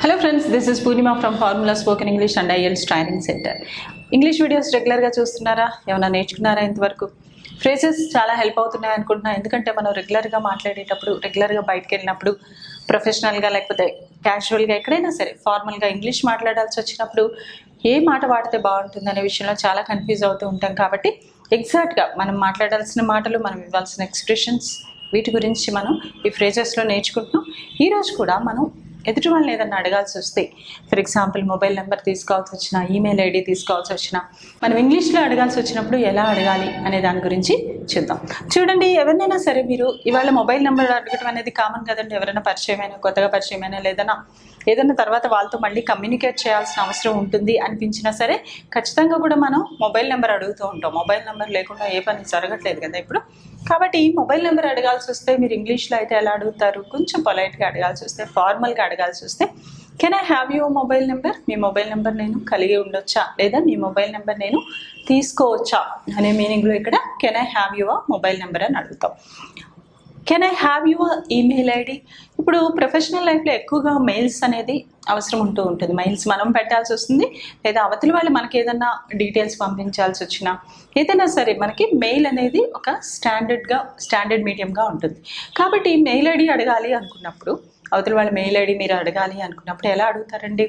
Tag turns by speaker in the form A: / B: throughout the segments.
A: hello friends this is Purnima from formula spoken English and IELTS training centre English videos రెగ్యులర్గా చూస్తున్నారా ఏమైనా నేర్చుకున్నారా ఇంతవరకు ఫ్రేజెస్ చాలా హెల్ప్ అవుతున్నాయి అనుకుంటున్నా ఎందుకంటే మనం రెగ్యులర్గా మాట్లాడేటప్పుడు రెగ్యులర్గా బయటకు వెళ్ళినప్పుడు ప్రొఫెషనల్గా లేకపోతే క్యాజువల్గా ఎక్కడైనా సరే ఫార్మల్గా ఇంగ్లీష్ మాట్లాడాల్సి వచ్చినప్పుడు ఏ మాట వాడితే బాగుంటుంది అనే విషయంలో చాలా కన్ఫ్యూజ్ అవుతూ ఉంటాం కాబట్టి ఎగ్జాక్ట్గా మనం మాట్లాడాల్సిన మాటలు మనం ఇవ్వాల్సిన ఎక్స్ప్రెషన్స్ వీటి గురించి మనం ఈ ఫ్రేజెస్లో నేర్చుకుంటున్నాం ఈరోజు కూడా మనం ఎదుటి వాళ్ళని ఏదన్నా అడగాల్సి వస్తే ఫర్ ఎగ్జాంపుల్ మొబైల్ నెంబర్ తీసుకోవాల్సి వచ్చిన ఈమెయిల్ ఐడి తీసుకోవాల్సి వచ్చిన మనం ఇంగ్లీష్లో అడగాల్సి వచ్చినప్పుడు ఎలా అడగాలి అనే దాని గురించి చూద్దాం చూడండి ఎవరినైనా సరే మీరు ఇవాళ మొబైల్ నెంబర్ అడగటం అనేది కామన్ కదండి ఎవరైనా పరిచయమైన కొత్తగా పరిచయమైన లేదన్నా ఏదైనా తర్వాత వాళ్ళతో మళ్ళీ కమ్యూనికేట్ చేయాల్సిన అవసరం ఉంటుంది అనిపించినా సరే ఖచ్చితంగా కూడా మనం మొబైల్ నెంబర్ అడుగుతూ ఉంటాం మొబైల్ నెంబర్ లేకుండా ఏ పని జరగట్లేదు కదా ఇప్పుడు కాబట్టి మొబైల్ నెంబర్ అడగాల్సి వస్తే మీరు ఇంగ్లీష్లో అయితే ఎలా అడుగుతారు కొంచెం పొలైట్గా అడగాల్సి వస్తే ఫార్మల్గా అడగాల్సి వస్తే can I have your mobile number మీ మొబైల్ నెంబర్ నేను కలిగి ఉండొచ్చా లేదా మీ మొబైల్ నెంబర్ నేను తీసుకోవచ్చా అనే మీనింగ్లో ఇక్కడ can I have your mobile number అని అడుగుతాం can I have your email ID ఇప్పుడు ప్రొఫెషనల్ లైఫ్లో ఎక్కువగా మెయిల్స్ అనేది అవసరం ఉంటూ ఉంటుంది మెయిల్స్ మనం పెట్టాల్సి వస్తుంది లేదా అవతల వాళ్ళు మనకి ఏదైనా డీటెయిల్స్ పంపించాల్సి వచ్చినా ఏదైనా సరే మనకి మెయిల్ అనేది ఒక స్టాండర్డ్గా స్టాండర్డ్ మీడియంగా ఉంటుంది కాబట్టి మెయిల్ ఐడి అడగాలి అనుకున్నప్పుడు అవతల వాళ్ళ మెయిల్ ఐడి మీరు అడగాలి అనుకున్నప్పుడు ఎలా అడుగుతారండి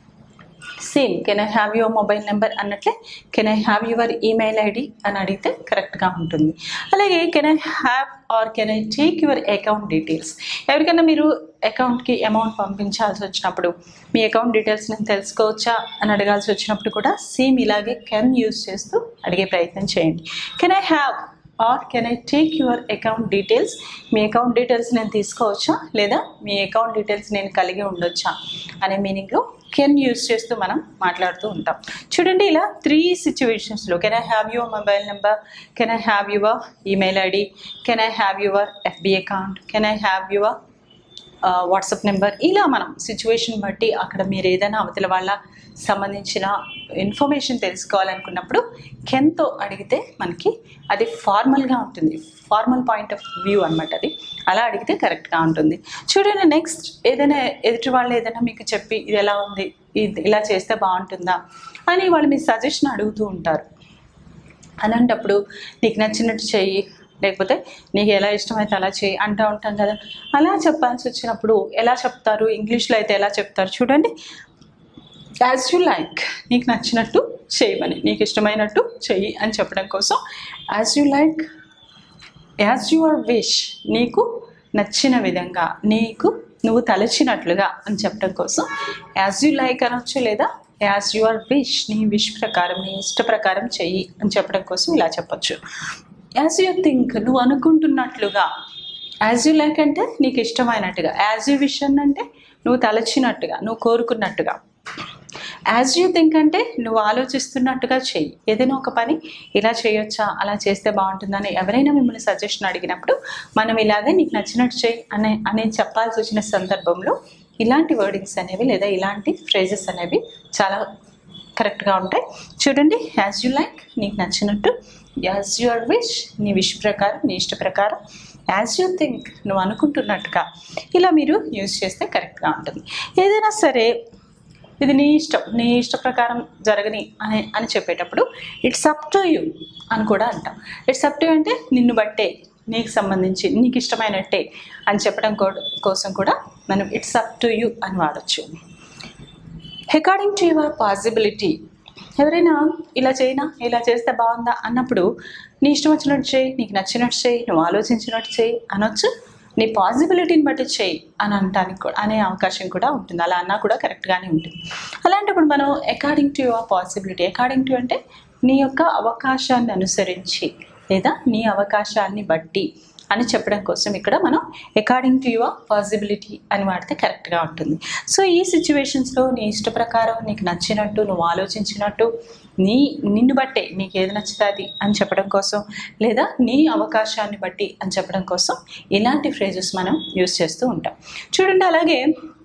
A: same can I have your mobile number అన్నట్లే can I have your email ID అని అడిగితే కరెక్ట్గా ఉంటుంది అలాగే can I have or can I take your account details ఎవరికైనా మీరు అకౌంట్కి అమౌంట్ పంపించాల్సి వచ్చినప్పుడు మీ అకౌంట్ డీటెయిల్స్ నేను తెలుసుకోవచ్చా అని అడగాల్సి వచ్చినప్పుడు కూడా సేమ్ ఇలాగే కెన్ యూస్ చేస్తూ అడిగే ప్రయత్నం చేయండి can I have or can I take your account details మీ అకౌంట్ డీటెయిల్స్ నేను తీసుకోవచ్చా లేదా మీ అకౌంట్ డీటెయిల్స్ నేను కలిగి ఉండొచ్చా అనే మీనింగ్లో కెన్ యూస్ చేస్తూ మనం మాట్లాడుతూ ఉంటాం చూడండి ఇలా త్రీ సిచ్యువేషన్స్లో can I have your mobile number can I have your email ID can I have your FB account can I have your WhatsApp number ఇలా మనం సిచ్యువేషన్ బట్టి అక్కడ మీరు ఏదైనా అవతల వాళ్ళ సంబంధించిన ఇన్ఫర్మేషన్ తెలుసుకోవాలనుకున్నప్పుడు కెన్తో అడిగితే మనకి అది ఫార్మల్గా ఉంటుంది ఫార్మల్ పాయింట్ ఆఫ్ వ్యూ అనమాట అది అలా అడిగితే కరెక్ట్గా ఉంటుంది చూడండి నెక్స్ట్ ఏదైనా ఎదుటి వాళ్ళు ఏదైనా మీకు చెప్పి ఇది ఎలా ఉంది ఇది ఇలా చేస్తే బాగుంటుందా అని వాళ్ళు మీ సజెషన్ అడుగుతూ ఉంటారు అలాంటప్పుడు నీకు నచ్చినట్టు చెయ్యి లేకపోతే నీకు ఎలా ఇష్టమైతే అలా చేయి అంటూ ఉంటాం కదా అలా చెప్పాల్సి వచ్చినప్పుడు ఎలా చెప్తారు ఇంగ్లీష్లో అయితే ఎలా చెప్తారు చూడండి యాజ్ యూ లైక్ నీకు నచ్చినట్టు చేయమని నీకు ఇష్టమైనట్టు చెయ్యి అని చెప్పడం కోసం as you like as your wish నీకు నచ్చిన విధంగా నీకు నువ్వు తలచినట్లుగా అని చెప్పడం కోసం యాజ్ యూ లైక్ అనొచ్చు లేదా యాజ్ యువర్ విష్ నీ విష్ ప్రకారం నీ ఇష్ట ప్రకారం చెయ్యి అని చెప్పడం కోసం ఇలా చెప్పొచ్చు యాజ్ యూ థింక్ నువ్వు అనుకుంటున్నట్లుగా యాజ్ యూ లైక్ అంటే నీకు ఇష్టమైనట్టుగా యాజ్ యూ విష్ అంటే నువ్వు తలచినట్టుగా నువ్వు కోరుకున్నట్టుగా యాజ్ యూ థింక్ అంటే నువ్వు ఆలోచిస్తున్నట్టుగా చెయ్యి ఏదైనా ఒక పని ఇలా చేయొచ్చా అలా చేస్తే బాగుంటుందని ఎవరైనా మిమ్మల్ని సజెషన్ అడిగినప్పుడు మనం ఇలాగే నీకు నచ్చినట్టు చెయ్యి అనే అనే చెప్పాల్సి వచ్చిన సందర్భంలో ఇలాంటి వర్డింగ్స్ అనేవి లేదా ఇలాంటి ఫ్రేజెస్ అనేవి చాలా కరెక్ట్గా ఉంటాయి చూడండి యాజ్ యూ లైక్ నీకు నచ్చినట్టు యాజ్ యువర్ విష్ నీ విష్ ప్రకారం నీ ఇష్ట ప్రకారం యాజ్ యూ థింక్ నువ్వు అనుకుంటున్నట్టుగా ఇలా మీరు యూజ్ చేస్తే కరెక్ట్గా ఉంటుంది ఏదైనా సరే ఇది నీ ఇష్టం నీ ఇష్ట ప్రకారం జరగని అని అని చెప్పేటప్పుడు ఇట్స్ అప్ టు యూ అని కూడా అంటాం ఇట్స్ అప్ టు యూ అంటే నిన్ను బట్టే నీకు సంబంధించి నీకు ఇష్టమైనట్టే అని చెప్పడం కో- కోసం కూడా మనం ఇట్స్ అప్ టు యూ అని వాడచ్చు అకార్డింగ్ టు యువర్ పాసిబిలిటీ ఎవరైనా ఇలా చేయనా ఇలా చేస్తే బాగుందా అన్నప్పుడు నీ ఇష్టం వచ్చినట్టు చేయి నీకు నచ్చినట్టు చేయి నువ్వు ఆలోచించినట్టు చేయి అనొచ్చు నీ పాసిబిలిటీని బట్టి చేయి అని అనటానికి కూడా అనే అవకాశం కూడా ఉంటుంది అలా అన్నా కూడా కరెక్ట్గానే ఉంటుంది అలాంటప్పుడు మనం according to your possibility according to అంటే నీ యొక్క అవకాశాన్ని అనుసరించి లేదా నీ అవకాశాన్ని బట్టి అని చెప్పడం కోసం ఇక్కడ మనం అకార్డింగ్ టు యువర్ పాసిబిలిటీ అని వాడితే కరెక్ట్గా ఉంటుంది సో ఈ సిచ్యువేషన్స్లో నీ ఇష్ట ప్రకారం నీకు నచ్చినట్టు నువ్వు ఆలోచించినట్టు నీ నిన్ను బట్టే నీకు ఏది నచ్చుతుంది అని చెప్పడం కోసం లేదా నీ అవకాశాన్ని బట్టి అని చెప్పడం కోసం ఇలాంటి ఫ్రేజెస్ మనం యూస్ చేస్తూ ఉంటాం చూడండి అలాగే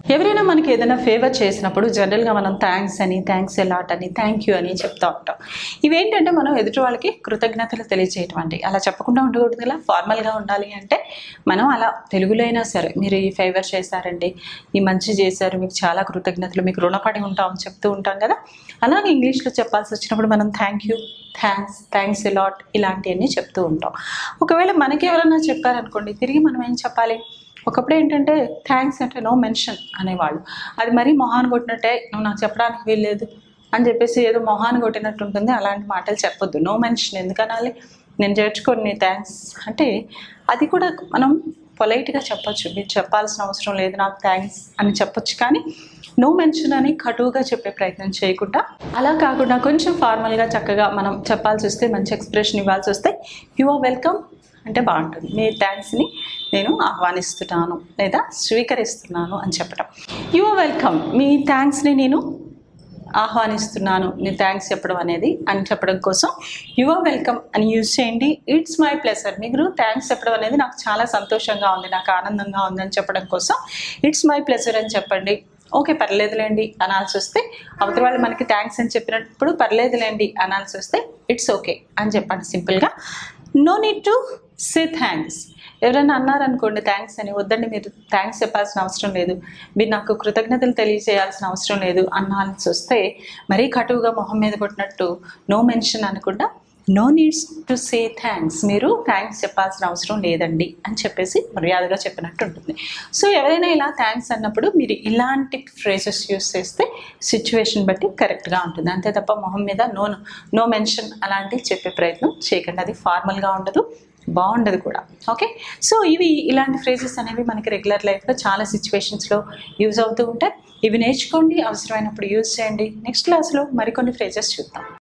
A: ఎవరైనా మనకి ఏదైనా ఫేవర్ చేసినప్పుడు జనరల్గా మనం థ్యాంక్స్ అని థ్యాంక్స్ ఎలాట్ అని థ్యాంక్ యూ అని చెప్తా ఉంటాం ఇవేంటంటే మనం ఎదుటి వాళ్ళకి కృతజ్ఞతలు తెలియజేయటం అండి అలా చెప్పకుండా ఉండకూడదు కదా ఫార్మల్గా ఉండాలి అంటే మనం అలా తెలుగులో అయినా సరే మీరు ఈ ఫేవర్ చేశారండి ఈ మంచి చేశారు మీకు చాలా కృతజ్ఞతలు మీకు రుణపడి ఉంటాం చెప్తూ ఉంటాం కదా అలాగే ఇంగ్లీష్లో చెప్పాల్సి వచ్చినప్పుడు మనం thank you thanks thanks a lot ఇలాంటివన్నీ చెప్తూ ఉంటాం ఒకవేళ మనకి ఎవరైనా చెప్పారనుకోండి తిరిగి మనం ఏం చెప్పాలి ఒకప్పుడు ఏంటంటే థ్యాంక్స్ అంటే నో మెన్షన్ అనేవాళ్ళు అది మరీ మొహాన్ని కొట్టినట్టే నువ్వు నాకు చెప్పడానికి వీల్లేదు అని చెప్పేసి ఏదో మొహాన్ని కొట్టినట్టు ఉంటుంది అలాంటి మాటలు చెప్పొద్దు నో మెన్షన్ ఎందుకనాలి నేను చేర్చుకోను నీ థ్యాంక్స్ అంటే అది కూడా మనం పొలైట్గా చెప్పొచ్చు మీరు చెప్పాల్సిన అవసరం లేదు నాకు థ్యాంక్స్ అని చెప్పొచ్చు కానీ నో మెన్షన్ అని కటువుగా చెప్పే ప్రయత్నం చేయకుండా అలా కాకుండా కొంచెం ఫార్మల్గా చక్కగా మనం చెప్పాల్సి వస్తే మంచి ఎక్స్ప్రెషన్ ఇవ్వాల్సి వస్తే యు ఆర్ వెల్కమ్ అంటే బాగుంటుంది మీ థ్యాంక్స్ని నేను ఆహ్వానిస్తున్నాను లేదా స్వీకరిస్తున్నాను అని చెప్పడం యు ఆర్ వెల్కమ్ మీ థ్యాంక్స్ని నేను ఆహ్వానిస్తున్నాను నేను థ్యాంక్స్ చెప్పడం అనేది అని చెప్పడం కోసం యు ఆర్ వెల్కమ్ అని యూజ్ చేయండి ఇట్స్ మై ప్లెజర్ మీరు థ్యాంక్స్ చెప్పడం అనేది నాకు చాలా సంతోషంగా ఉంది నాకు ఆనందంగా ఉంది అని చెప్పడం కోసం ఇట్స్ మై ప్లెజర్ అని చెప్పండి ఓకే పర్లేదులేండి అనాల్సి వస్తే అవతల వాళ్ళు మనకి థ్యాంక్స్ అని చెప్పినప్పుడు పర్లేదులేండి అనాల్సి వస్తే ఇట్స్ ఓకే అని చెప్పండి సింపుల్గా no need to say thanks ఎవరైనా అన్నారనుకోండి థ్యాంక్స్ అని వద్దండి మీరు థ్యాంక్స్ చెప్పాల్సిన అవసరం లేదు మీరు నాకు కృతజ్ఞతలు తెలియజేయాల్సిన అవసరం లేదు అనాల్సి వస్తే మరీ కటువుగా మొహం మీద కొట్టినట్టు నో మెన్షన్ అనకుండా no needs to say thanks మీరు థ్యాంక్స్ చెప్పాల్సిన అవసరం లేదండి అని చెప్పేసి మర్యాదగా చెప్పినట్టు ఉంటుంది సో ఎవరైనా ఇలా థ్యాంక్స్ అన్నప్పుడు మీరు ఇలాంటి ఫ్రేజెస్ యూస్ చేస్తే సిచ్యువేషన్ బట్టి కరెక్ట్గా ఉంటుంది అంతే తప్ప మొహం మీద నో నో మెన్షన్ అలాంటివి చెప్పే ప్రయత్నం చేయకండి అది ఫార్మల్గా ఉండదు బాగుండదు కూడా ఓకే సో ఇవి ఇలాంటి ఫ్రేజెస్ అనేవి మనకి రెగ్యులర్ లైఫ్లో చాలా సిచ్యువేషన్స్లో యూజ్ అవుతూ ఉంటాయి ఇవి నేర్చుకోండి అవసరమైనప్పుడు యూజ్ చేయండి నెక్స్ట్ క్లాస్లో మరికొన్ని ఫ్రేజెస్ చూద్దాం